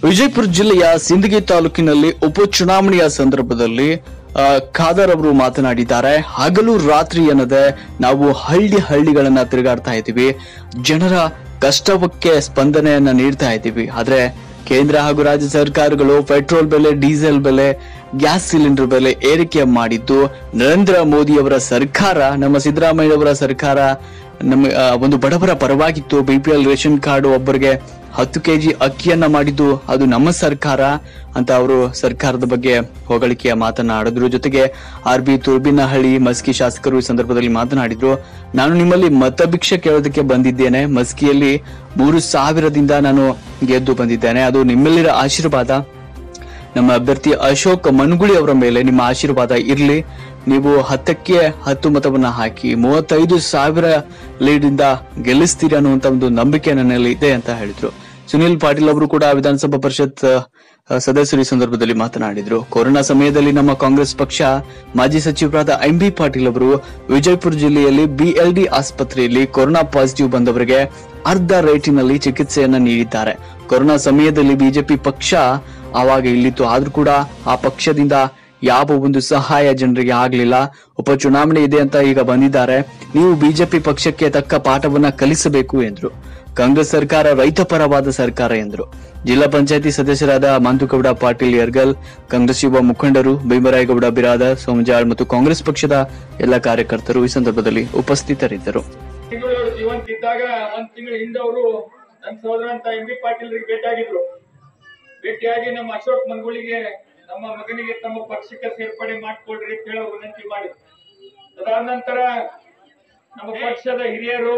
ವಿಜಯಪುರ ಜಿಲ್ಲೆಯ ಸಿಂದಗಿ ತಾಲೂಕಿನಲ್ಲಿ ಉಪಚುನಾವಣೆಯ ಸಂದರ್ಭದಲ್ಲಿ ಆ, ಖಾದರ್ ಅವರು ಮಾತನಾಡಿದ್ದಾರೆ ಹಗಲು ರಾತ್ರಿ ಅನ್ನದೆ ನಾವು ಹಳ್ಳಿ ಹಳ್ಳಿಗಳನ್ನ ತಿರುಗಾಡ್ತಾ ಇದ್ದೀವಿ ಜನರ ಕಷ್ಟಕ್ಕೆ ಸ್ಪಂದನೆಯನ್ನ ನೀಡ್ತಾ ಇದ್ದೀವಿ ಆದ್ರೆ ಕೇಂದ್ರ ಹಾಗೂ ರಾಜ್ಯ ಸರ್ಕಾರಗಳು ಪೆಟ್ರೋಲ್ ಬೆಲೆ ಡೀಸೆಲ್ ಬೆಲೆ ಗ್ಯಾಸ್ ಸಿಲಿಂಡರ್ ಬೆಲೆ ಏರಿಕೆ ಮಾಡಿದ್ದು ನರೇಂದ್ರ ಮೋದಿ ಅವರ ಸರ್ಕಾರ ನಮ್ಮ ಸಿದ್ದರಾಮಯ್ಯ ಅವರ ಸರ್ಕಾರ ನಮ್ಮ ಆ, ಒಂದು ಬಡವರ ಪರವಾಗಿತ್ತು B P L ration card ಒಬ್ಬರಿಗೆ ಹತ್ತು ಕೆಜಿ ಅಕ್ಕಿಯನ್ನ ಮಾಡಿದ್ದು ಅದು ನಮ್ಮ ಸರ್ಕಾರ ಅಂತ ಅವರು ಸರ್ಕಾರದ ಬಗ್ಗೆ ಹೊಗಳಿಕೆಯ ಮಾತನಾಡಿದ್ರು ಜೊತೆಗೆ ಆರ್ ಬಿ ತುರ್ಬಿನಹಳ್ಳಿ ಮಸ್ಕಿ ಶಾಸಕರು ಈ ಸಂದರ್ಭದಲ್ಲಿ ಮಾತನಾಡಿದ್ರು ನಾನು ನಿಮ್ಮಲ್ಲಿ ಮತಭಿಕ್ಷೆ ಕೇಳೋದಕ್ಕೆ ಬಂದಿದ್ದೇನೆ ಮಸ್ಕಿಯಲ್ಲಿ ಮೂರು ಸಾವಿರದಿಂದ ನಾನು ಗೆದ್ದು ಬಂದಿದ್ದೇನೆ ಅದು ನಿಮ್ಮೆಲ್ಲರ ಆಶೀರ್ವಾದ ನಮ್ಮ ಅಭ್ಯರ್ಥಿ ಅಶೋಕ್ ಮನ್ಗುಳಿ ಅವರ ಮೇಲೆ ನಿಮ್ಮ ಆಶೀರ್ವಾದ ಇರ್ಲಿ ನೀವು ಹತ್ತಕ್ಕೆ ಹತ್ತು ಮತವನ್ನ ಹಾಕಿ ಮೂವತ್ತೈದು ಸಾವಿರ ಲೀಡ್ ಇಂದ ಗೆಲ್ಲಿಸ್ತೀರಿ ಅನ್ನುವಂತ ಒಂದು ನಂಬಿಕೆ ನನ್ನಲ್ಲಿ ಇದೆ ಅಂತ ಹೇಳಿದ್ರು ಸುನಿಲ್ ಪಾಟೀಲ್ ಅವರು ಕೂಡ ವಿಧಾನಸಭಾ ಪರಿಷತ್ ಆ, ಸದಸ್ಯರು ಈ ಸಂದರ್ಭದಲ್ಲಿ ಮಾತನಾಡಿದ್ರು ಕೊರೋನಾ ಸಮಯದಲ್ಲಿ ನಮ್ಮ ಕಾಂಗ್ರೆಸ್ ಪಕ್ಷ ಮಾಜಿ ಸಚಿವರಾದ ಎಂ ಬಿ ಪಾಟೀಲ್ ಅವರು ವಿಜಯಪುರ ಜಿಲ್ಲೆಯಲ್ಲಿ ಬಿಎಲ್ಡಿ ಆಸ್ಪತ್ರೆಯಲ್ಲಿ ಕೊರೋನಾ ಪಾಸಿಟಿವ್ ಬಂದವರಿಗೆ ಅರ್ಧ ರೇಟಿನಲ್ಲಿ ಚಿಕಿತ್ಸೆಯನ್ನ ನೀಡಿದ್ದಾರೆ ಕೊರೋನಾ ಸಮಯದಲ್ಲಿ ಬಿಜೆಪಿ ಪಕ್ಷ ಆವಾಗ ಇಲ್ಲಿತ್ತು ಆದ್ರೂ ಕೂಡ ಆ ಪಕ್ಷದಿಂದ ಯಾವ ಒಂದು ಸಹಾಯ ಜನರಿಗೆ ಆಗ್ಲಿಲ್ಲ ಉಪಚುನಾವಣೆ ಇದೆ ಅಂತ ಈಗ ಬಂದಿದ್ದಾರೆ ನೀವು ಬಿಜೆಪಿ ಪಕ್ಷಕ್ಕೆ ತಕ್ಕ ಪಾಠವನ್ನ ಕಲಿಸಬೇಕು ಎಂದ್ರು ಕಾಂಗ್ರೆಸ್ ಸರ್ಕಾರ ರೈತ ಪರವಾದ ಸರ್ಕಾರ ಎಂದ್ರು ಜಿಲ್ಲಾ ಪಂಚಾಯತಿ ಸದಸ್ಯರಾದ ಮಂತುಗೌಡ ಪಾಟೀಲ್ ಯರ್ಗಲ್ ಕಾಂಗ್ರೆಸ್ ಯುವ ಮುಖಂಡರು ಭೀಮರಾಯಗೌಡ ಬಿರಾದರ್ ಸೋಮಜಾಳ್ ಮತ್ತು ಕಾಂಗ್ರೆಸ್ ಪಕ್ಷದ ಎಲ್ಲ ಕಾರ್ಯಕರ್ತರು ಈ ಸಂದರ್ಭದಲ್ಲಿ ಉಪಸ್ಥಿತರಿದ್ದರು ತಿಂಗಳು ಜೀವಂತ ಇದ್ದಾಗ ಒಂದ್ ತಿಂಗಳ ಹಿಂದೆ ಅವರು ನನ್ನ ಸಹೋದರ ಅಂತ ಎಂ ಬಿ ಪಾಟೀಲ್ರಿಗೆ ಭೇಟಿಯಾಗಿದ್ರು ಭೇಟಿಯಾಗಿ ನಮ್ಮ ಅಶೋಕ್ ಮನ್ಗುಳಿಗೆ ನಮ್ಮ ಮಗನಿಗೆ ತಮ್ಮ ಪಕ್ಷಕ್ಕೆ ಸೇರ್ಪಡೆ ಮಾಡ್ಕೊಳ್ರಿ ಅಂತ ಹೇಳಿ ಅವ್ರು ವಿನಂತಿ ಮಾಡಿದ್ರು ಅದಾದ ನಂತರ ನಮ್ಮ ಪಕ್ಷದ ಹಿರಿಯರು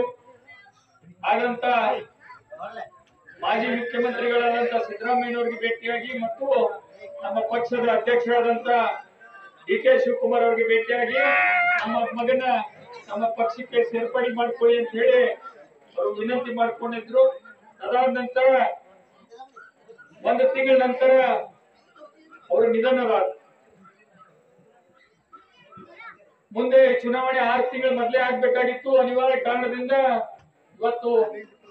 ಆದಂತ ಮಾಜಿ ಮುಖ್ಯಮಂತ್ರಿಗಳಾದಂತ ಸಿದ್ದರಾಮಯ್ಯನವರಿಗೆ ಭೇಟಿಯಾಗಿ ಮತ್ತು ನಮ್ಮ ಪಕ್ಷದ ಅಧ್ಯಕ್ಷರಾದಂತ ಡಿ ಕೆ ಶಿವಕುಮಾರ್ ಅವರಿಗೆ ಭೇಟಿಯಾಗಿ ನಮ್ಮ ಮಗನ ನಮ್ಮ ಪಕ್ಷಕ್ಕೆ ಸೇರ್ಪಡೆ ಮಾಡ್ಕೊಳ್ಳಿ ಅಂತ ಹೇಳಿ ಅವರು ವಿನಂತಿ ಮಾಡ್ಕೊಂಡಿದ್ರು ಅದಾದ ನಂತರ ಒಂದು ತಿಂಗಳ ನಂತರ ಅವರು ನಿಧನರಾದ ಮುಂದೆ ಚುನಾವಣೆ ಆರು ತಿಂಗಳ ಮೊದಲೇ ಆಗ್ಬೇಕಾಗಿತ್ತು ಅನಿವಾರ್ಯ ಕಾರಣದಿಂದ ಇವತ್ತು